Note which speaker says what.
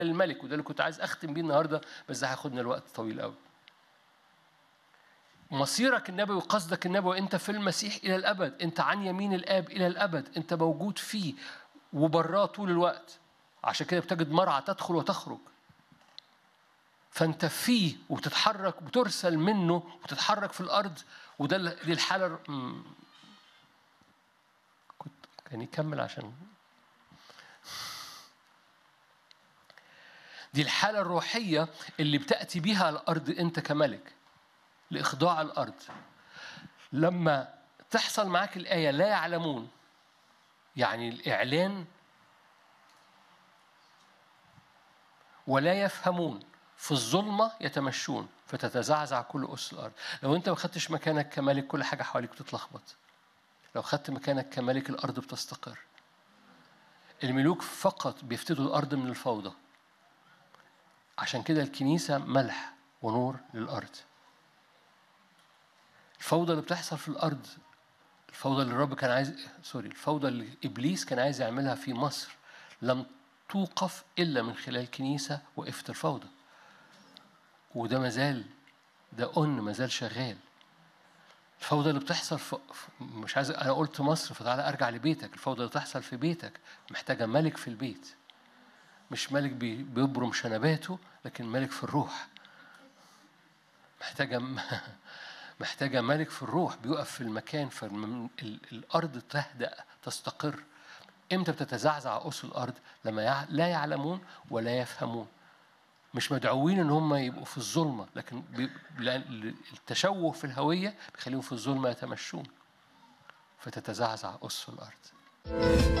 Speaker 1: الملك وده اللي كنت عايز اختم بيه النهارده بس ده هياخدنا الوقت طويل قوي مصيرك النبوي وقصدك النبوي انت في المسيح الى الابد انت عن يمين الاب الى الابد انت موجود فيه وبراه طول الوقت عشان كده بتجد مرعى تدخل وتخرج فانت فيه وبتتحرك وترسل منه وتتحرك في الارض وده ال- دي الحاله الر- مم. كنت كان يكمل عشان دي الحاله الروحيه اللي بتاتي بيها على الارض انت كملك لاخضاع الارض لما تحصل معاك الايه لا يعلمون يعني الاعلان ولا يفهمون في الظلمة يتمشون فتتزعزع كل أس الأرض لو أنت ما خدتش مكانك كملك كل حاجة حواليك بتتلخبط لو خدت مكانك كملك الأرض بتستقر الملوك فقط بيفتدوا الأرض من الفوضى عشان كده الكنيسة ملح ونور للأرض الفوضى اللي بتحصل في الأرض الفوضى اللي الرب كان عايز سوري الفوضى اللي إبليس كان عايز يعملها في مصر لم توقف إلا من خلال كنيسة وقفت الفوضى وده مازال ده أن مازال شغال الفوضى اللي بتحصل في في- مش عايز انا قلت مصر فتعالى ارجع لبيتك الفوضى اللي بتحصل في بيتك محتاجه ملك في البيت مش ملك بي- بيبرم شنباته لكن ملك في الروح محتاجه م- محتاجه ملك في الروح بيقف في المكان فالارض تهدأ تستقر امتى بتتزعزع أس الأرض لما يع- لا يعلمون ولا يفهمون مش مدعوين ان هم يبقوا في الظلمه لكن بي... لأن التشوه في الهويه بيخليهم في الظلمه يتمشون فتتزعزع أس الأرض